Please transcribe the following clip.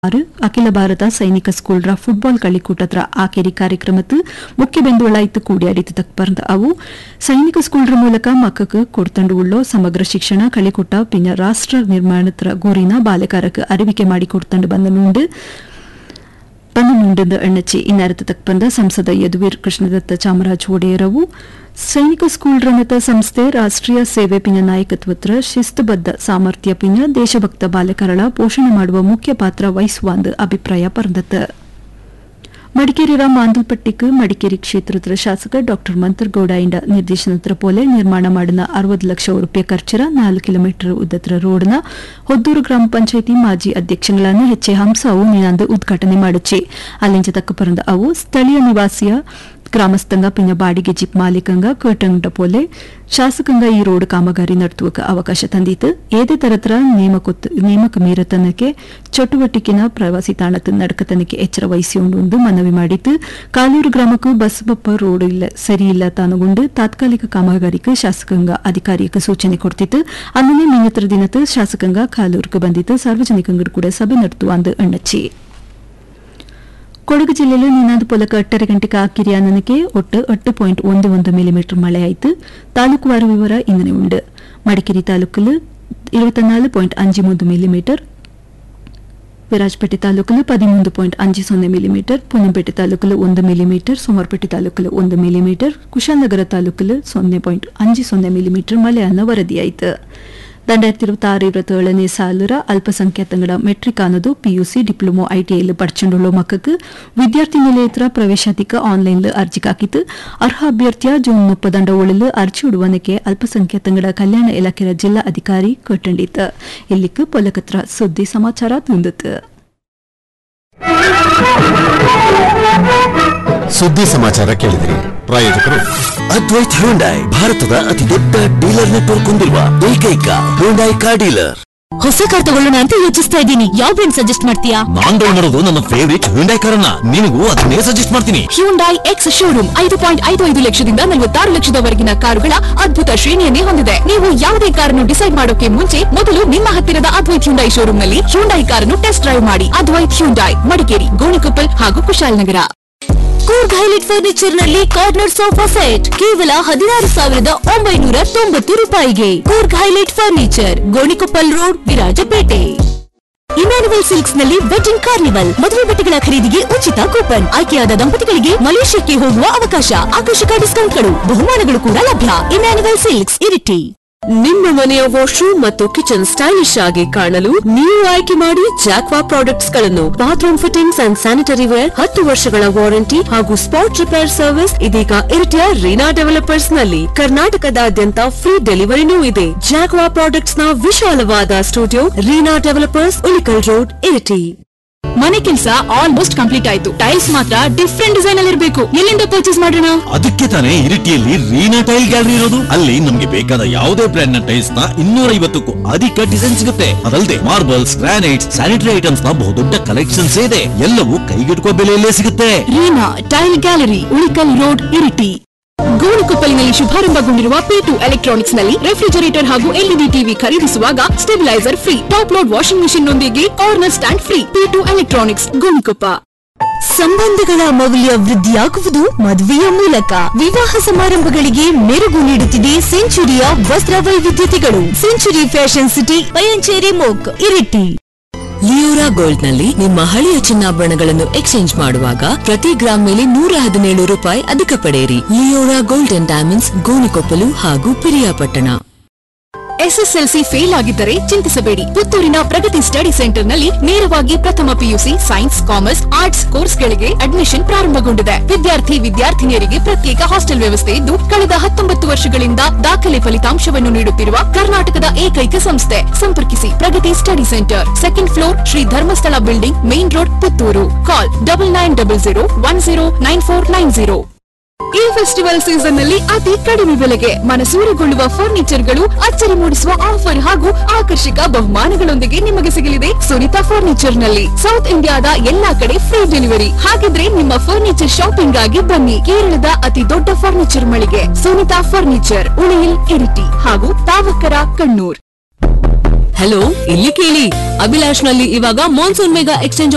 ಆರು ಅಖಿಲ ಭಾರತ ಸೈನಿಕ ಸ್ಕೂಲ್ರ ಫುಟ್ಬಾಲ್ കളിക്കൂട്ടത്ര ಆಕೇರಿ ಕಾರ್ಯಕ್ರಮತ್ತು ಮುಖ್ಯ ಬೆಂದುಳಾಯಿತು ಕೂಡಿಯಾಡಿತು ತಕ್ಪರ್ದ ಅವು ಸೈನಿಕ ಸ್ಕೂಲ್ರ ಮೂಲಕ ಮಕ್ಕಕ್ಕೆ ಕೊಡ್ತಂಡು ಉಳ್ಳೋ ಸಮಗ್ರ ಶಿಕ್ಷಣ കളിക്കൂട്ട പിന്നെ ರಾಷ್ಟ್ರ ನಿರ್ಮಾಣತ್ರ ಗುರಿನ ಬಾಲಕಾರಕ್ಕೆ ಅರಿವಿಕೆ ಮಾಡಿ ಕೊಡ್ತಂಡು ಬಂದನುಂಡು ಪನ್ನೊಂದು ಎಣ್ಣಚ್ಚಿ ಇನ್ನಾರತ ತಕ್ಪಂದ ಸಂಸದ ಯದುವೀರ್ ಕೃಷ್ಣದತ್ತ ಚಾಮರಾಜ ಒಡೆಯರವು ಸೈನಿಕ ಸ್ಕೂಲ್ ರಂಗತ ಸಂಸ್ಥೆ ರಾಷ್ಟ್ರೀಯ ಸೇವೆ ಪಿನ ನಾಯಕತ್ವತ್ರ ಶಿಸ್ತುಬದ್ಧ ಸಾಮರ್ಥ್ಯ ಪಿನ ದೇಶಭಕ್ತ ಬಾಲಕರಳ ಪೋಷಣೆ ಮಾಡುವ ಮುಖ್ಯ ಪಾತ್ರ ವಹಿಸುವಂದು ಅಭಿಪ್ರಾಯ ಪರಂದತ್ತ ಮಡಿಕೇರಿರ ಮಾಂದಲ್ಪಟ್ಟಿക്ക് ಮಡಿಕೇರಿ ಕ್ಷೇತ್ರದ ಶಾಸಕ ಡಾಕ್ಟರ್ ಮಂತರ್ಗೌಡ ಇಂಡ ನಿರ್ದೇಶನತ್ರ ಪೋಲೆ ನಿರ್ಮಾಣ ಮಾಡಿನ ಅರವತ್ತು ಲಕ್ಷ ರೂಪಾಯಿ ಖರ್ಚಿರ ನಾಲ್ಕು ಕಿಲೋಮೀಟರ್ ಉದ್ದತ್ರ ರೋಡ್ನ ಹೊದ್ದೂರು ಗ್ರಾಮ ಪಂಚಾಯಿತಿ ಮಾಜಿ ಅಧ್ಯಕ್ಷಗಳನ್ನು ಎಚ್ ಎ ಹಂಸ ಅವು ನಿನಾಂದು ಉದ್ಘಾಟನೆ ಮಾಡುಚ್ಚಿ ಅಲ್ಲಿಂಚ ತಕ್ಕ ಪರಂದ ಅವು ಸ್ಥಳೀಯ ನಿವಾಸಿಯ ಗ್ರಾಮಸ್ಥಂಗ ಪಿನ್ನ ಬಾಡಿಗೆ ಜಿಪ್ ಮಾಲೀಕಂಗ ಕಟಂಗ ಪೋಲೆ ಶಾಸಕಂಗ ಈ ರೋಡ್ ಕಾಮಗಾರಿ ನಡ್ತುವಕ ಅವಕಾಶ ತಂದಿತ್ತು ಏದೇ ತರತ್ರ ನೇಮಕ ಮೀರತನಕ್ಕೆ ಚಟುವಟಿಕೆನ ಪ್ರವಾಸಿ ತಾಣದ ನಡಕತನಕ್ಕೆ ಎಚ್ಚರ ವಹಿಸಿಕೊಂಡು ಮನವಿ ಮಾಡಿತ್ತು ಕಾಲೂರು ಗ್ರಾಮಕ್ಕೂ ಬಸ್ ಬಪ್ಪ ರೋಡ್ ಇಲ್ಲ ಸರಿಯಿಲ್ಲ ತಾನುಗೊಂಡು ತಾತ್ಕಾಲಿಕ ಕಾಮಗಾರಿಕೆ ಶಾಸಕಾಂಗ ಅಧಿಕಾರಿಯಕ್ಕೆ ಸೂಚನೆ ಕೊಡ್ತಿತ್ತು ಅನ್ನನೇ ನಿನ್ನತ್ರ ದಿನದ ಶಾಸಕಾಂಗ ಕಾಲೂರಿಗೆ ಬಂದಿತ್ತು ಸಾರ್ವಜನಿಕಂಗರು ಕೂಡ ಸಭೆ ನಡೆത്തുವ ಅಂದು ಅಣ್ಣಚ್ಚಿ ಕೊಡಗು ಜಿಲ್ಲೆಯಲ್ಲಿ ನಿನಾದ ಪೊಲಕ ಎಟ್ಟರೆ ಗಂಟೆಗೆ ಆಕಿರಿಯ ನನಗೆ ಒಟ್ಟು ಎಟ್ಟು ಪಾಯಿಂಟ್ ಒಂದು ಒಂದು ಮಿಲಿಮೀಟರ್ ಮಳೆಯಾಯಿತು ತಾಲೂಕು ವಾರ ವಿವರ ಇಂದನೆ ಉಂಡು ಮಡಿಕೇರಿ ತಾಲೂಕಲ್ಲಿ ഇരുപത്തിനാല് പോയിന്റ് അഞ്ച് മൂന്ന് മില്ലിമീറ്റർ ವಿರಾಜಪೇಟೆ ತಾಲೂಕಲ್ಲಿ ಪದಿಮೂರು ಪಾಯಿಂಟ್ ಅಂಜು ಸೊನ್ನೆ ಮಿಲಿಮೀಟರ್ ಪೊನ್ನಂಪೇಟೆ ತಾಲೂಕಲ್ಲಿ ಒಂದು ಮಿಲಿಮೀಟರ್ ಸೋಮವಾರಪೇಟೆ ತಾಲೂಕಲ್ಲಿ ಒಂದು ಮಿಲಿಮೀಟರ್ ಕುಶಾಲನಗರ ತಾಲೂಕಲ್ಲಿ ಸೊನ್ನೆ ಪಾಯಿಂಟ್ ಅಂಜು ಸೊನ್ನೆ ಮಿಲಿಮೀಟರ್ ಮಳೆಯನ್ನು ವರದಿಯಾಯಿತು രണ്ടായിരത്തി ഇരുപത്തി ആറ് ഇരുപത്തിയേഴನೇ ಸಾಲರ ಅಲ್ಪಸಂಖ್ಯಾತಂಗಡ ಮೆಟ್ರಿಕ್ ಅನ್ನೋದು ಪಿಯುಸಿ ಡಿಪ್ಲೊಮೊ ಐಟಿಐಲಿ ಪಡ್ಚಂಡುಳ್ಳ ಮಕ್ಕಕ್ಕೆ ವಿದ್ಯಾರ್ಥಿ ನಿಲಯತ್ರ ಪ್ರವೇಶಾತಿಕ ಆನ್ಲೈನ್ ಅರ್ಜಿ ಹಾಕಿತ್ತು ಅರ್ಹ ಅಭ್ಯರ್ಥಿಯ ಜೂನ್ ಮುಪ್ಪದಂಡ ಉಳಲು ಅರ್ಜಿ ಉಡುವನಕ್ಕೆ ಅಲ್ಪಸಂಖ್ಯಾತಂಗಡ ಕಲ್ಯಾಣ ಇಲಾಖೆಯ ಜಿಲ್ಲಾ ಅಧಿಕಾರಿ ಕಟ್ಟಂಡಿತ್ತು ಇಲ್ಲಿக்கு ಪೊಲಕತ್ರ ಸುದ್ದಿ ಸಮಾಚಾರ ತುಂದಿತ್ತು ಸುದ್ದಿ ಸಮಾಚಾರ ಕೇಳಿದಿರಿ ಪ್ರಾಯೋಜಕರು ಅದ್ವೈತ್ ಹ್ಯುಂಡೈ ಭಾರತದ ಅತಿ ದೊಡ್ಡ ಡೀಲರ್ ನೆಟ್ವರ್ಕ್ ಹೊಂದಿರುವ ಏಕೈಕ ಹ್ಯುಂಡೈ ಕಾರ್ ಡೀಲರ್ ಹೊಸ ಕಾರ್ ತಗೊಳ್ಳೋಣ ಅಂತ ಯೋಚಿಸ್ತಾ ಇದ್ದೀನಿ ಯಾವ ಬ್ರ್ಯಾಂಡ್ ಸಜೆಸ್ಟ್ ಮಾಡ್ತೀಯಾ ನಾನ್ ತಗೊಂಡಿರೋದು ನನ್ನ ಫೇವರಿಟ್ ಹ್ಯುಂಡೈ ಕಾರನ್ನ ನಿನಗೂ ಅದನ್ನೇ ಸಜೆಸ್ಟ್ ಮಾಡ್ತೀನಿ ಹ್ಯೂಂಡೈ ಎಕ್ಸ್ ಶೋರೂಮ್ ಐದು ಪಾಯಿಂಟ್ ಐದು ಐದು ಲಕ್ಷದಿಂದ ನಲವತ್ತಾರು ಲಕ್ಷದವರೆಗಿನ ಕಾರುಗಳ ಅದ್ಭುತ ಶ್ರೇಣಿಯನ್ನೇ ಹೊಂದಿದೆ ನೀವು ಯಾವುದೇ ಕಾರನ್ನು ಡಿಸೈಡ್ ಮಾಡೋಕೆ ಮುಂಚೆ ಮೊದಲು ನಿಮ್ಮ ಹತ್ತಿರದ ಅದ್ವೈತ್ ಹ್ಯುಂಡೈ ಶೋರೂಮ್ ನಲ್ಲಿ ಹ್ಯೂಂಡೈ ಕಾರನ್ನು ಟೆಸ್ಟ್ ಡ್ರೈವ್ ಮಾಡಿ ಅದ್ವೈತ್ ಹ್ಯೂಂಡೈ ಮಡಿಕೇರಿ ಗೋಣಿಕೊಪ್ಪಲ್ ಹಾಗೂ ಕುಶಾಲನಗರ ಕೂರ್ಗ್ ಹೈಲೈಟ್ ಫರ್ನಿಚರ್ ನಲ್ಲಿ ಕಾರ್ನರ್ ಸೋಫಾ ಸೆಟ್ ಕೇವಲ ಹದಿನಾರು ಸಾವಿರದ ಒಂಬೈನೂರ ತೊಂಬತ್ತು ರೂಪಾಯಿಗೆ Coorg highlight furniture Gonikoppal road Virajpet Emmanuel silks ನಲ್ಲಿ ವೆಡ್ಡಿಂಗ್ ಕಾರ್ನಿವಲ್ ಮದುವೆ ಬಟ್ಟೆಗಳ ಖರೀದಿಗೆ ಉಚಿತ ಕೂಪನ್ ಆಯ್ಕೆಯಾದ ದಂಪತಿಗಳಿಗೆ ಮಲೇಷ್ಯಾಕ್ಕೆ ಹೋಗುವ ಅವಕಾಶ ಆಕರ್ಷಕ ಡಿಸ್ಕೌಂಟ್ಗಳು ಬಹುಮಾನಗಳು ಕೂಡ ಲಭ್ಯ ಇಮ್ಯಾನುವಲ್ ಸಿಲ್ಕ್ಸ್ ಇರಿಟಿ ನಿಮ್ಮ ಮನೆಯ ವಾಶ್ರೂಮ್ ಮತ್ತು ಕಿಚನ್ ಸ್ಟೈಲಿಶ್ ಆಗಿ ಕಾಣಲು ನೀವು ಆಯ್ಕೆ ಮಾಡಿ ಜಾಕ್ವಾ ಪ್ರಾಡಕ್ಟ್ಸ್ ಗಳನ್ನು bathroom fittings and sanitary ware ಹತ್ತು ವರ್ಷಗಳ ವಾರಂಟಿ ಹಾಗೂ ಸ್ಪಾಟ್ ರಿಪೇರ್ ಸರ್ವಿಸ್ ಇದೀಗ ಇರಿಟಿಯ ರೀನಾ ಡೆವಲಪರ್ಸ್ ನಲ್ಲಿ ಕರ್ನಾಟಕದಾದ್ಯಂತ ಫ್ರೀ ಡೆಲಿವರಿನೂ ಇದೆ ಜಾಕ್ವಾ ಪ್ರಾಡಕ್ಟ್ಸ್ ನ ವಿಶಾಲವಾದ studio Reena developers Ulikal road Iritty ಮನೆ ಕೆಲಸ ಆಲ್ಮೋಸ್ಟ್ ಕಂಪ್ಲೀಟ್ ಆಯ್ತು ಟೈಲ್ಸ್ ಮಾತ್ರ ಡಿಫ್ರೆಂಟ್ ಡಿಸೈನ್ ಅಲ್ಲಿ ಇರಬೇಕು ಎಲ್ಲಿಂದ ಪರ್ಚೇಸ್ ಮಾಡೋಣ ಅದಕ್ಕೆ ತಾನೇ ಇರಿಟಿಯಲ್ಲಿ ರೀನಾ ಟೈಲ್ ಗ್ಯಾಲರಿ ಇರೋದು ಅಲ್ಲಿ ನಮ್ಗೆ ಬೇಕಾದ ಯಾವುದೇ ಬ್ರ್ಯಾಂಡ್ ನ ಟೈಲ್ಸ್ ನ ಇನ್ನೂರ ಐವತ್ತಕ್ಕೂ ಅಧಿಕ ಡಿಸೈನ್ ಸಿಗುತ್ತೆ ಅದಲ್ಲದೆ ಮಾರ್ಬಲ್ಸ್ ಗ್ರಾನೈಟ್ಸ್ ಸ್ಯಾನಿಟರಿ ಐಟಮ್ಸ್ ನ ಬಹುದೊಡ್ಡ ಕಲೆಕ್ಷನ್ಸ್ ಇದೆ ಎಲ್ಲವೂ ಕೈಗೆಟುಕುವ ಬೆಲೆಯಲ್ಲೇ ಸಿಗುತ್ತೆ Reena tile gallery Ulikal road Iritty ಗೋಣಿಕೊಪ್ಪಲಿನಲ್ಲಿ ಶುಭಾರಂಭಗೊಂಡಿರುವ ಪಿ ಟು ಎಲೆಕ್ಟ್ರಾನಿಕ್ಸ್ ನಲ್ಲಿ ರೆಫ್ರಿಜರೇಟರ್ ಹಾಗೂ ಎಲ್ಇಡಿ ಟಿವಿ ಖರೀದಿಸುವಾಗ stabiliser free top load washing machine ನೊಂದಿಗೆ corner stand free P two electronics Gonikoppa ಸಂಬಂಧಗಳ ಮೌಲ್ಯ ವೃದ್ಧಿಯಾಗುವುದು ಮದುವೆಯ ಮೂಲಕ ವಿವಾಹ ಸಮಾರಂಭಗಳಿಗೆ ಮೆರುಗು ನೀಡುತ್ತಿದೆ ಸೆಂಚುರಿಯ ವಸ್ತ್ರ ವೈವಿಧ್ಯತೆಗಳು ಸೆಂಚುರಿ ಫ್ಯಾಷನ್ ಸಿಟಿ ಪಯಂಚೇರಿ ಮೋಕ್ ಇರಿಟಿ ಲಿಯೋರಾ ಗೋಲ್ಡ್ ನಲ್ಲಿ ನಿಮ್ಮ ಹಳೆಯ ಚಿನ್ನಾಭರಣಗಳನ್ನು ಎಕ್ಸ್ಚೇಂಜ್ ಮಾಡುವಾಗ ಪ್ರತಿ ಗ್ರಾಮ್ ಮೇಲೆ ನೂರ ಹದಿನೇಳು ರೂಪಾಯಿ ಅಧಿಕ ಪಡೆಯಿರಿ Leora gold and diamonds Gonikoppal ಹಾಗೂ ಪಿರಿಯಾಪಟ್ಟಣ ಎಸ್ಎಸ್ಎಲ್ಸಿ ಫೇಲ್ ಆಗಿದ್ದರೆ ಚಿಂತಿಸಬೇಡಿ ಪುತ್ತೂರಿನ ಪ್ರಗತಿ ಸ್ಟಡಿ ಸೆಂಟರ್ ನಲ್ಲಿ ನೇರವಾಗಿ ಪ್ರಥಮ ಪಿಯುಸಿ ಸೈನ್ಸ್ ಕಾಮರ್ಸ್ ಆರ್ಟ್ಸ್ ಕೋರ್ಸ್ಗಳಿಗೆ ಅಡ್ಮಿಷನ್ ಪ್ರಾರಂಭಗೊಂಡಿದೆ ವಿದ್ಯಾರ್ಥಿ ವಿದ್ಯಾರ್ಥಿನಿಯರಿಗೆ ಪ್ರತ್ಯೇಕ ಹಾಸ್ಟೆಲ್ ವ್ಯವಸ್ಥೆ ಇದ್ದು ಕಳೆದ ಹತ್ತೊಂಬತ್ತು ವರ್ಷಗಳಿಂದ ದಾಖಲೆ ಫಲಿತಾಂಶವನ್ನು ನೀಡುತ್ತಿರುವ ಕರ್ನಾಟಕದ ಏಕೈಕ ಸಂಸ್ಥೆ ಸಂಪರ್ಕಿಸಿ Pragathi study centre second floor Shri Dharmasthala building main road Puttur call double nine double zero one zero nine four nine zero ಈ ಫೆಸ್ಟಿವಲ್ ಸೀಸನ್ ನಲ್ಲಿ ಅತಿ ಕಡಿಮೆ ಬೆಲೆಗೆ ಮನಸೂರೆಗೊಳ್ಳುವ ಫರ್ನಿಚರ್ಗಳು ಅಚ್ಚರಿ ಮೂಡಿಸುವ ಆಫರ್ ಹಾಗೂ ಆಕರ್ಷಕ ಬಹುಮಾನಗಳೊಂದಿಗೆ ನಿಮಗೆ ಸಿಗಲಿದೆ ಸುನಿತಾ ಫರ್ನಿಚರ್ ನಲ್ಲಿ ಸೌತ್ ಇಂಡಿಯಾದ ಎಲ್ಲಾ ಕಡೆ ಫ್ರೀ ಡೆಲಿವರಿ ಹಾಗಿದ್ರೆ ನಿಮ್ಮ ಫರ್ನಿಚರ್ ಶಾಪಿಂಗ್ ಆಗಿ ಬನ್ನಿ ಕೇರಳದ ಅತಿ ದೊಡ್ಡ ಫರ್ನಿಚರ್ ಮಳಿಗೆ ಸುನಿತಾ ಫರ್ನಿಚರ್ ಉಳಿಯಿಲ್ ಇರಿಟಿ ಹಾಗೂ ತಾವಕರ ಕಣ್ಣೂರ್ ಹಲೋ ಇಲ್ಲಿ ಕೇಳಿ ಅಭಿಲಾಷ್ ನಲ್ಲಿ ಇವಾಗ ಮಾನ್ಸೂನ್ ಮೆಗಾ ಎಕ್ಸ್ಚೇಂಜ್